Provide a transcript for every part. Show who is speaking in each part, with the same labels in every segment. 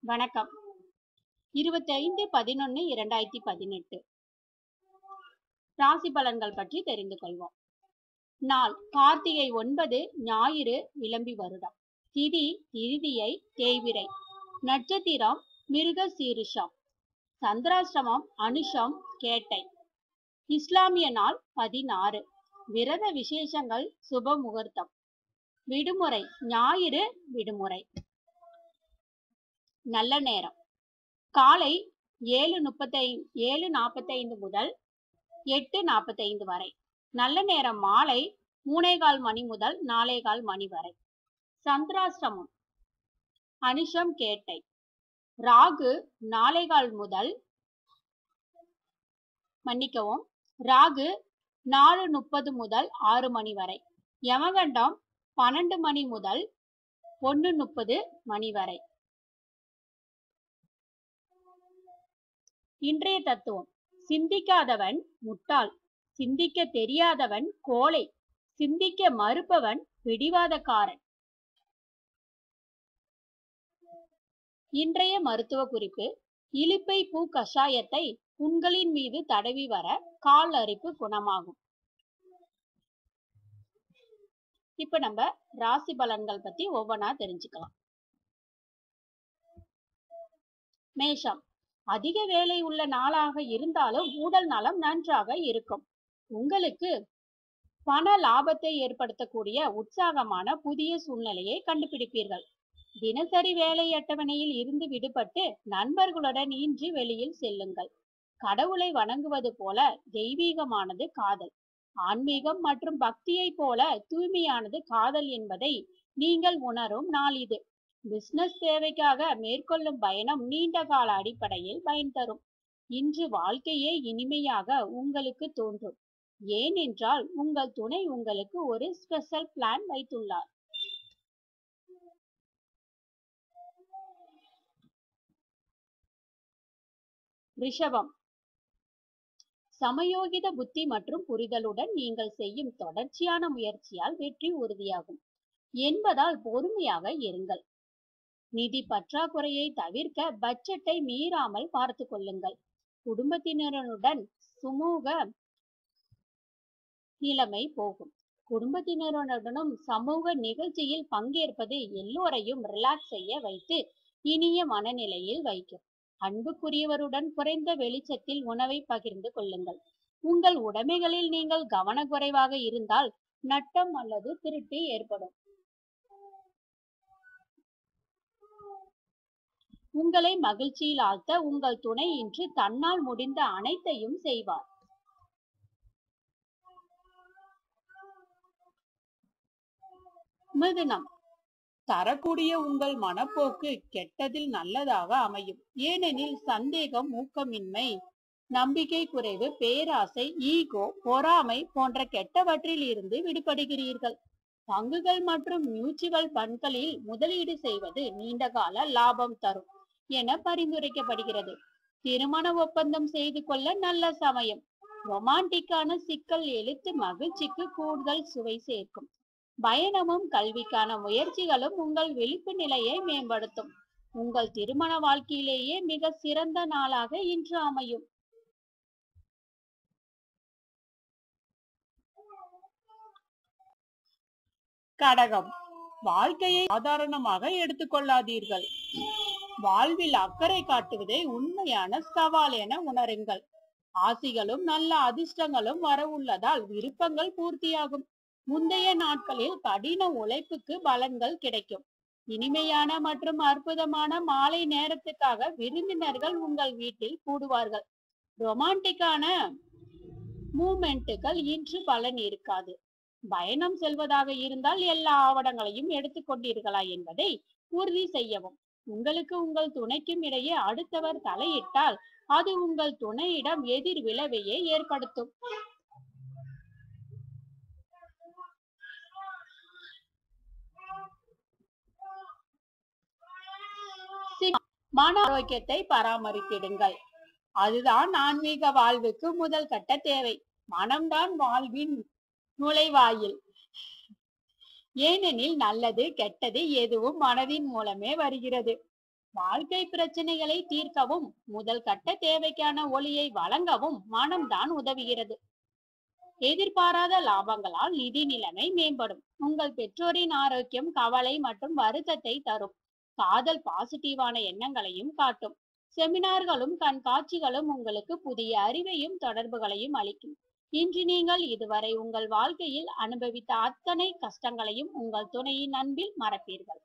Speaker 1: வணக்கம் இருபத்தி ஐந்து பதினொன்னு இரண்டாயிரத்தி பதினெட்டு ராசி பலன்கள் பற்றி தெரிந்து கொள்வோம் நாள் கார்த்திகை ஒன்பது ஞாயிறு விளம்பி வருடம் திதி திருதியை தேய்விரை நட்சத்திரம் மிருக சீரிஷம் சந்திராஷ்டமம் அனுஷம் கேட்டை இஸ்லாமிய நாள் பதினாறு விரத விசேஷங்கள் சுப முகூர்த்தம் விடுமுறை ஞாயிறு விடுமுறை நல்ல நேரம் காலை ஏழு முப்பத்தை ஏழு நாற்பத்தைந்து முதல் எட்டு நாற்பத்தைந்து வரை நல்ல நேரம் மாலை மூணேகால் மணி முதல் நாலேகால் மணி வரை சந்திராஷ்டமம் அனிஷம் கேட்டை ராகு நாலேகால் முதல் மன்னிக்கவும் ராகு நாலு முப்பது முதல் ஆறு மணி வரை யமகண்டம் பன்னெண்டு மணி முதல் ஒன்று முப்பது மணி வரை இன்றைய தத்துவம் சிந்திக்காதவன் முட்டாள் சிந்திக்க தெரியாதவன் கோழை சிந்திக்க மறுப்பவன் பிடிவாதக்காரன் இன்றைய மருத்துவ குறிப்பு இலிப்பை பூ கஷாயத்தை புண்களின் மீது தடவி வர கால் அரிப்பு குணமாகும் இப்ப நம்ம ராசி பலன்கள் பத்தி ஒவ்வொன்றா தெரிஞ்சுக்கலாம் மேஷம் அதிக வேலை உள்ள நாளாக இருந்தாலும் உடல் நலம் நன்றாக இருக்கும் உங்களுக்கு பண லாபத்தை ஏற்படுத்தக்கூடிய உற்சாகமான புதிய சூழ்நிலையை கண்டுபிடிப்பீர்கள் தினசரி வேலை அட்டவணையில் இருந்து விடுபட்டு நண்பர்களுடன் இன்றி வெளியில் செல்லுங்கள் கடவுளை வணங்குவது போல தெய்வீகமானது காதல் ஆன்மீகம் மற்றும் பக்தியை போல தூய்மையானது காதல் என்பதை நீங்கள் உணரும் நாள் இது பிசினஸ் தேவைக்காக மேற்கொள்ளும் பயணம் நீண்ட கால அடிப்படையில் பயன் தரும் இன்று வாழ்க்கையே இனிமையாக உங்களுக்கு தோன்றும் ஏனென்றால் உங்கள் துணை உங்களுக்கு ஒரு ஸ்பெஷல் பிளான் வைத்துள்ளார் ரிஷபம் சமயோகித புத்தி மற்றும் புரிதலுடன் நீங்கள் செய்யும் தொடர்ச்சியான முயற்சியால் வெற்றி உறுதியாகும் என்பதால் பொறுமையாக இருங்கள் நிதி பற்றாக்குறையை தவிர்க்க பட்ஜெட்டை மீறாமல் பார்த்து கொள்ளுங்கள் குடும்பத்தினருடன் சுமூக நிலைமை போகும் குடும்பத்தினருடனும் சமூக நிகழ்ச்சியில் பங்கேற்பது எல்லோரையும் ரிலாக்ஸ் செய்ய வைத்து இனிய மனநிலையில் வைக்கும் அன்புக்குரியவருடன் குறைந்த வெளிச்சத்தில் உணவை பகிர்ந்து கொள்ளுங்கள் உங்கள் உடைமைகளில் நீங்கள் கவனக்குறைவாக இருந்தால் நட்டம் அல்லது திருட்டு ஏற்படும் உங்களை மகிழ்ச்சியில் ஆழ்த்த உங்கள் துணை இன்று தன்னால் முடிந்த அனைத்தையும் செய்வார் மிதுனம் தரக்கூடிய உங்கள் மனப்போக்கு கெட்டதில் நல்லதாக அமையும் ஏனெனில் சந்தேகம் ஊக்கமின்மை நம்பிக்கை குறைவு பேராசை ஈகோ பொறாமை போன்ற கெட்டவற்றில் இருந்து விடுபடுகிறீர்கள் பங்குகள் மற்றும் மியூச்சுவல் பண்களில் முதலீடு செய்வது நீண்டகால லாபம் தரும் என பரிந்துரைக்கப்படுகிறது திருமண ஒப்பந்தம் செய்து கொள்ள நல்ல சமயம் ரொமான்டிக்கான சிக்கல் எழுத்து மகிழ்ச்சிக்கு கூடுதல் சுவை சேர்க்கும் பயணமும் கல்விக்கான முயற்சிகளும் உங்கள் விழிப்பு நிலையை மேம்படுத்தும் உங்கள் திருமண வாழ்க்கையிலேயே மிக சிறந்த நாளாக இன்று அமையும் கடகம் வாழ்க்கையை சாதாரணமாக எடுத்துக்கொள்ளாதீர்கள் வாழ்வில் அக்கறை காட்டுவதே உண்மையான சவால் என உணருங்கள் ஆசிகளும் நல்ல அதிர்ஷ்டங்களும் வர உள்ளதால் விருப்பங்கள் பூர்த்தியாகும் முந்தைய நாட்களில் கடின உழைப்புக்கு பலன்கள் கிடைக்கும் இனிமையான மற்றும் அற்புதமான மாலை நேரத்துக்காக விருந்தினர்கள் உங்கள் வீட்டில் கூடுவார்கள் ரொமான்டிக்கான மூமெண்ட்டுகள் இன்று பலன் இருக்காது பயணம் செல்வதாக இருந்தால் எல்லா ஆவணங்களையும் எடுத்துக்கொண்டீர்களா என்பதை உறுதி செய்யவும் உங்களுக்கு உங்கள் துணைக்கும் இடையே அடுத்தவர் தலையிட்டால் அது உங்கள் துணையிடம் எதிர் விளைவையே ஏற்படுத்தும் மன ஆரோக்கியத்தை பராமரித்திடுங்கள் அதுதான் ஆன்மீக வாழ்வுக்கு முதல் கட்ட தேவை மனம்தான் வாழ்வின் நுழைவாயில் ஏனெனில் நல்லது கெட்டது எதுவும் மனதின் மூலமே வருகிறது வாழ்க்கை பிரச்சனைகளை தீர்க்கவும் முதல் கட்ட தேவைக்கான ஒளியை வழங்கவும் மனம்தான் உதவுகிறது எதிர்பாராத லாபங்களால் நிதி நிலைமை மேம்படும் உங்கள் பெற்றோரின் ஆரோக்கியம் கவலை மற்றும் வருத்தத்தை தரும் காதல் பாசிட்டிவான எண்ணங்களையும் காட்டும் செமினார்களும் கண்காட்சிகளும் உங்களுக்கு புதிய அறிவையும் தொடர்புகளையும் அளிக்கும் இன்று நீங்கள் இதுவரை உங்கள் வாழ்க்கையில் அனுபவித்த அத்தனை கஷ்டங்களையும் உங்கள் துணையின் அன்பில் மறப்பீர்கள்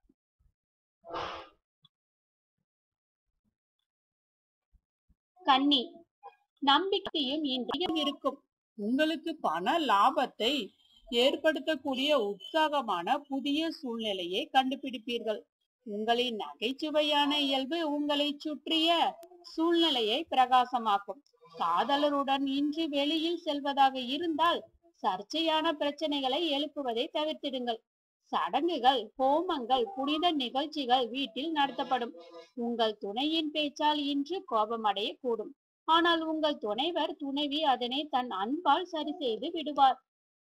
Speaker 1: கன்னி நம்பிக்கையும் இன்றையும் இருக்கும்
Speaker 2: உங்களுக்கு பண லாபத்தை ஏற்படுத்தக்கூடிய உற்சாகமான புதிய சூழ்நிலையை கண்டுபிடிப்பீர்கள்
Speaker 1: உங்களின் நகைச்சுவையான இயல்பு உங்களை சுற்றிய சூழ்நிலையை பிரகாசமாக்கும் காதலருடன் இன்று வெளியில் செல்வதாக இருந்தால் சர்ச்சையான பிரச்சனைகளை எழுப்புவதை தவிர்த்திடுங்கள் சடங்குகள் ஹோமங்கள் புனித நிகழ்ச்சிகள் வீட்டில் நடத்தப்படும் உங்கள் துணையின் பேச்சால் இன்று கோபமடைய கூடும் ஆனால் உங்கள் துணைவர் துணைவி அதனை தன் அன்பால் சரி செய்து விடுவார்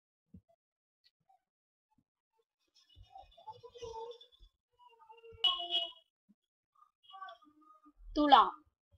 Speaker 1: துலாம்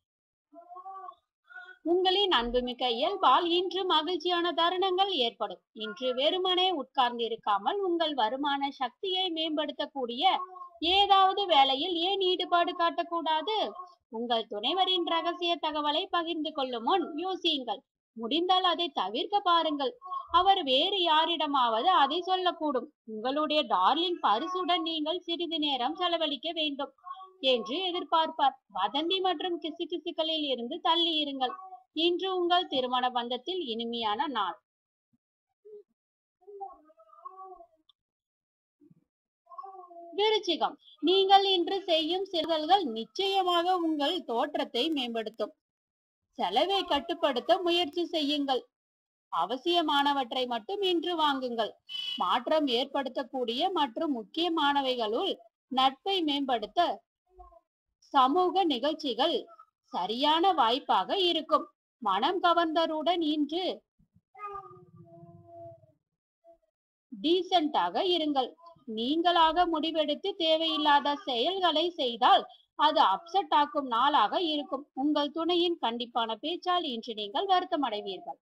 Speaker 1: உங்களின் அன்புமிக்க இயல்பால் இன்று மகிழ்ச்சியான தருணங்கள் ஏற்படும் இன்று வெறுமனே உட்கார்ந்து இருக்காமல் உங்கள் வருமான சக்தியை மேம்படுத்தக்கூடிய ஏதாவது வேலையில் ஏன் ஈடுபாடு காட்டக்கூடாது உங்கள் துணைவரின் ரகசிய தகவலை பகிர்ந்து கொள்ளும் முன் யோசியுங்கள் முடிந்தால் அதை தவிர்க்க பாருங்கள் அவர் வேறு யாரிடமாவது அதை சொல்லக்கூடும் உங்களுடைய டார்லிங் பரிசுடன் நீங்கள் சிறிது நேரம் செலவழிக்க வேண்டும் என்று எதிர்பார்ப்பார் வதந்தி மற்றும் கிசுகிசுக்களில் இருந்து தள்ளி இருங்கள் இன்று உங்கள் திருமண பந்தத்தில் இனிமையான நாள் விருச்சிகம் நீங்கள் இன்று செய்யும் செயல்கள் நிச்சயமாக உங்கள் தோற்றத்தை மேம்படுத்தும் செலவை கட்டுப்படுத்த முயற்சி செய்யுங்கள் அவசியமானவற்றை மட்டும் இன்று வாங்குங்கள் மாற்றம் ஏற்படுத்தக்கூடிய மற்றும் முக்கியமானவைகளுள் நட்பை மேம்படுத்த சமூக நிகழ்ச்சிகள் சரியான வாய்ப்பாக இருக்கும் மனம் கவர்ந்தருடன் இன்று டீசென்டாக இருங்கள் நீங்களாக முடிவெடுத்து தேவையில்லாத செயல்களை செய்தால் அது அப்செட் ஆக்கும் நாளாக இருக்கும் உங்கள் துணையின் கண்டிப்பான பேச்சால் இன்று நீங்கள் வருத்தம் அடைவீர்கள்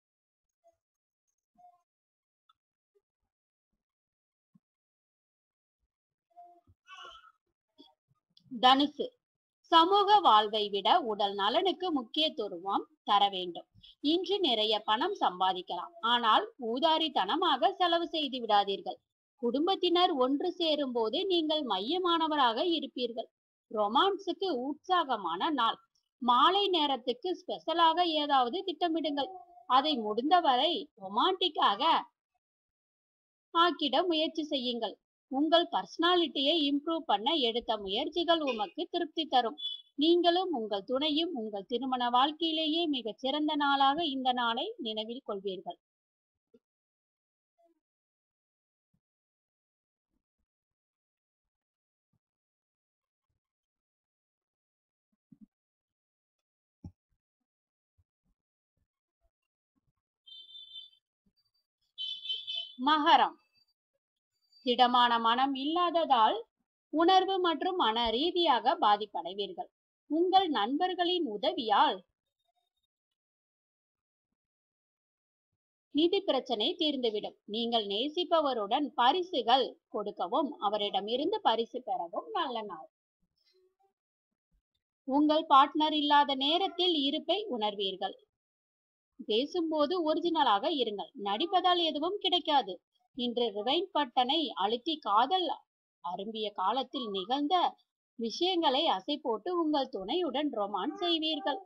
Speaker 1: தனுசு சமூக வாழ்வை விட உடல் நலனுக்கு முக்கியத்துவம் தர வேண்டும் இன்று நிறைய பணம் சம்பாதிக்கலாம் ஆனால் ஊதாரித்தனமாக செலவு செய்து விடாதீர்கள் குடும்பத்தினர் ஒன்று சேரும் போது நீங்கள் மையமானவராக இருப்பீர்கள் ரொமான்ஸுக்கு உற்சாகமான நாள் மாலை நேரத்துக்கு ஸ்பெஷலாக ஏதாவது திட்டமிடுங்கள் அதை முடிந்தவரை ரொமான்டிக்காக ஆக்கிட முயற்சி செய்யுங்கள் உங்கள் பர்சனாலிட்டியை இம்ப்ரூவ் பண்ண எடுத்த முயற்சிகள் உமக்கு திருப்தி தரும் நீங்களும் உங்கள் துணையும் உங்கள் திருமண வாழ்க்கையிலேயே மிகச் சிறந்த நாளாக இந்த நாளை நினைவில் கொள்வீர்கள் மகரம் திடமான மனம் இல்லாததால் உணர்வு மற்றும் மன ரீதியாக பாதிப்படைவீர்கள் உங்கள் நண்பர்களின் உதவியால் நிதி பிரச்சனை தீர்ந்துவிடும் நீங்கள் நேசிப்பவருடன் பரிசுகள் கொடுக்கவும் அவரிடமிருந்து பரிசு பெறவும் நல்ல நாள் உங்கள் பார்ட்னர் இல்லாத நேரத்தில் இருப்பை உணர்வீர்கள் பேசும்போது ஒரிஜினலாக இருங்கள் நடிப்பதால் எதுவும் கிடைக்காது இன்று ரிவைன் பட்டனை அழுத்தி காதல் அரும்பிய காலத்தில் நிகழ்ந்த விஷயங்களை அசை போட்டு உங்கள் துணையுடன் ரொமான்ஸ் செய்வீர்கள்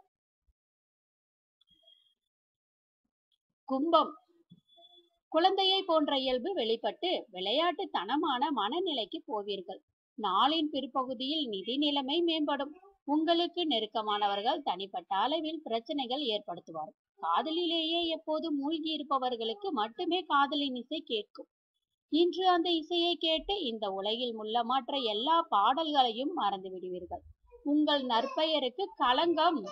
Speaker 1: கும்பம் குழந்தையை போன்ற இயல்பு வெளிப்பட்டு விளையாட்டுத்தனமான மனநிலைக்கு போவீர்கள் நாளின் பிற்பகுதியில் நிதி நிலைமை மேம்படும் உங்களுக்கு நெருக்கமானவர்கள் தனிப்பட்ட அளவில் பிரச்சனைகள் ஏற்படுத்துவார் காதலிலேயே எப்போதும் மூழ்கி இருப்பவர்களுக்கு மட்டுமே காதலின் இசை கேட்கும் இன்று அந்த இசையை கேட்டு இந்த உலகில் உள்ள மற்ற எல்லா பாடல்களையும் மறந்து விடுவீர்கள் உங்கள் நற்பெயருக்கு களங்கம்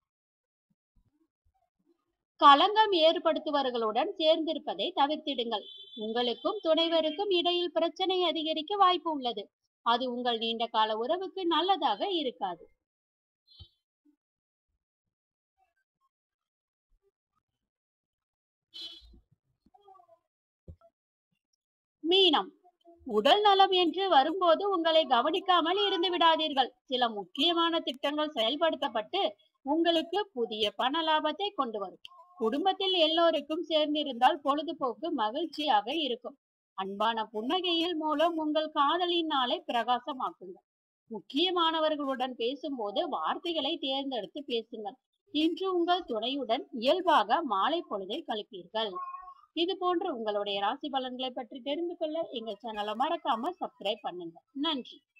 Speaker 1: களங்கம் ஏற்படுத்துபவர்களுடன் சேர்ந்திருப்பதை தவிர்த்திடுங்கள் உங்களுக்கும் துணைவருக்கும் இடையில் பிரச்சனை அதிகரிக்க வாய்ப்பு உள்ளது அது உங்கள் நீண்ட கால உறவுக்கு நல்லதாக இருக்காது மீனம் உடல் நலம் என்று வரும்போது உங்களை கவனிக்காமல் இருந்து விடாதீர்கள் சில முக்கியமான திட்டங்கள் செயல்படுத்தப்பட்டு உங்களுக்கு புதிய பண லாபத்தை கொண்டு வரும் குடும்பத்தில் எல்லோருக்கும் சேர்ந்திருந்தால் பொழுதுபோக்கு மகிழ்ச்சியாக இருக்கும் அன்பான புன்னகையில் மூலம் உங்கள் காதலின் நாளை பிரகாசமாக்குங்கள் முக்கியமானவர்களுடன் பேசும்போது வார்த்தைகளை தேர்ந்தெடுத்து பேசுங்கள் இன்று உங்கள் துணையுடன் இயல்பாக மாலை பொழுதை கழிப்பீர்கள் இது போன்று உங்களுடைய ராசி பலன்களை பற்றி தெரிந்து கொள்ள எங்கள் சேனலை மறக்காம சப்ஸ்கிரைப் பண்ணுங்க நன்றி